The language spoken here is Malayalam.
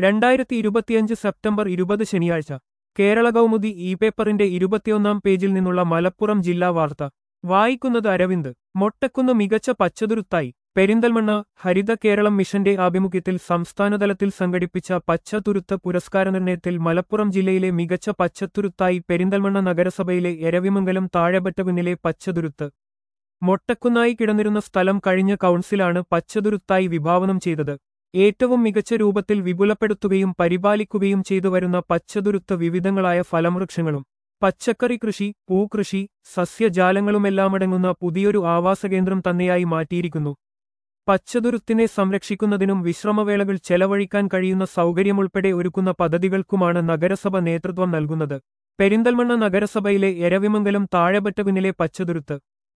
രണ്ടായിരത്തി ഇരുപത്തിയഞ്ച് സെപ്റ്റംബർ ഇരുപത് ശനിയാഴ്ച കേരള കൗമുദി ഇ പേപ്പറിന്റെ ഇരുപത്തിയൊന്നാം പേജിൽ നിന്നുള്ള മലപ്പുറം ജില്ലാ വാർത്ത വായിക്കുന്നത് അരവിന്ദ് മൊട്ടക്കുന്ന് മികച്ച പച്ചതുരുത്തായി പെരിന്തൽമണ്ണ ഹരിത കേരളം മിഷന്റെ ആഭിമുഖ്യത്തിൽ സംസ്ഥാനതലത്തിൽ സംഘടിപ്പിച്ച പച്ചതുരുത്ത് പുരസ്കാര നിർണയത്തിൽ മലപ്പുറം ജില്ലയിലെ മികച്ച പച്ചത്തുരുത്തായി പെരിന്തൽമണ്ണ നഗരസഭയിലെ എരവിമംഗലം താഴെപ്പറ്റകുന്നിലെ പച്ചതുരുത്ത് മൊട്ടക്കുന്നായി കിടന്നിരുന്ന സ്ഥലം കഴിഞ്ഞ കൗൺസിലാണ് പച്ചതുരുത്തായി വിഭാവനം ചെയ്തത് ഏറ്റവും മികച്ച രൂപത്തിൽ വിപുലപ്പെടുത്തുകയും പരിപാലിക്കുകയും ചെയ്തുവരുന്ന പച്ചതുരുത്ത് വിവിധങ്ങളായ ഫലവൃക്ഷങ്ങളും പച്ചക്കറി കൃഷി പൂകൃഷി സസ്യജാലങ്ങളുമെല്ലാമടങ്ങുന്ന പുതിയൊരു ആവാസകേന്ദ്രം തന്നെയായി മാറ്റിയിരിക്കുന്നു പച്ചതുരുത്തിനെ സംരക്ഷിക്കുന്നതിനും വിശ്രമവേളകൾ ചെലവഴിക്കാൻ കഴിയുന്ന സൗകര്യമുൾപ്പെടെ ഒരുക്കുന്ന പദ്ധതികൾക്കുമാണ് നഗരസഭ നേതൃത്വം നൽകുന്നത് പെരിന്തൽമണ്ണ നഗരസഭയിലെ എരവിമംഗലം താഴെപ്പറ്റകുന്നിലെ പച്ചതുരുത്ത്